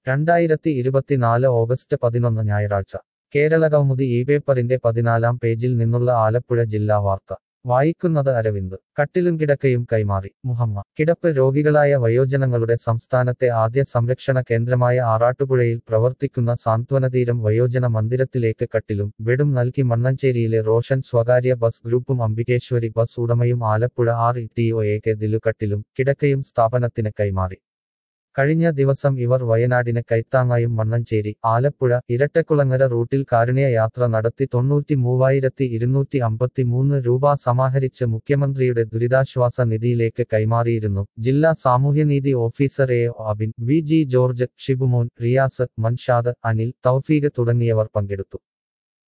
രണ്ടായിരത്തി ഇരുപത്തിനാല് ഓഗസ്റ്റ് പതിനൊന്ന് ഞായറാഴ്ച കേരളകൗമുദി ഈ പേപ്പറിന്റെ പതിനാലാം പേജിൽ നിന്നുള്ള ആലപ്പുഴ ജില്ലാ വാർത്ത വായിക്കുന്നത് അരവിന്ദ് കട്ടിലും കിടക്കയും കൈമാറി മുഹമ്മ കിടപ്പ് രോഗികളായ വയോജനങ്ങളുടെ സംസ്ഥാനത്തെ ആദ്യ സംരക്ഷണ കേന്ദ്രമായ ആറാട്ടുപുഴയിൽ പ്രവർത്തിക്കുന്ന സാന്ത്വനതീരം വയോജന മന്ദിരത്തിലേക്ക് കട്ടിലും ബെഡും നൽകി മണ്ണഞ്ചേരിയിലെ റോഷൻ സ്വകാര്യ ബസ് ഗ്രൂപ്പും അംബികേശ്വരി ബസ് ഉടമയും Alappuzha R E T O A Dilu കട്ടിലും കിടക്കയും സ്ഥാപനത്തിന് കൈമാറി കഴിഞ്ഞ ദിവസം ഇവർ വയനാടിന് കൈത്താങ്ങായും മണ്ണഞ്ചേരി ആലപ്പുഴ ഇരട്ടക്കുളങ്ങര റൂട്ടിൽ കാരുണ്യ യാത്ര നടത്തി തൊണ്ണൂറ്റി മൂവായിരത്തി ഇരുന്നൂറ്റി അമ്പത്തി മൂന്ന് രൂപ സമാഹരിച്ച് മുഖ്യമന്ത്രിയുടെ ദുരിതാശ്വാസ നിധിയിലേക്ക് കൈമാറിയിരുന്നു ജില്ലാ സാമൂഹ്യനീതി officer A O Abin V G George Shibumon Riyas Manshad Anil Thoufeeq തുടങ്ങിയവർ പങ്കെടുത്തു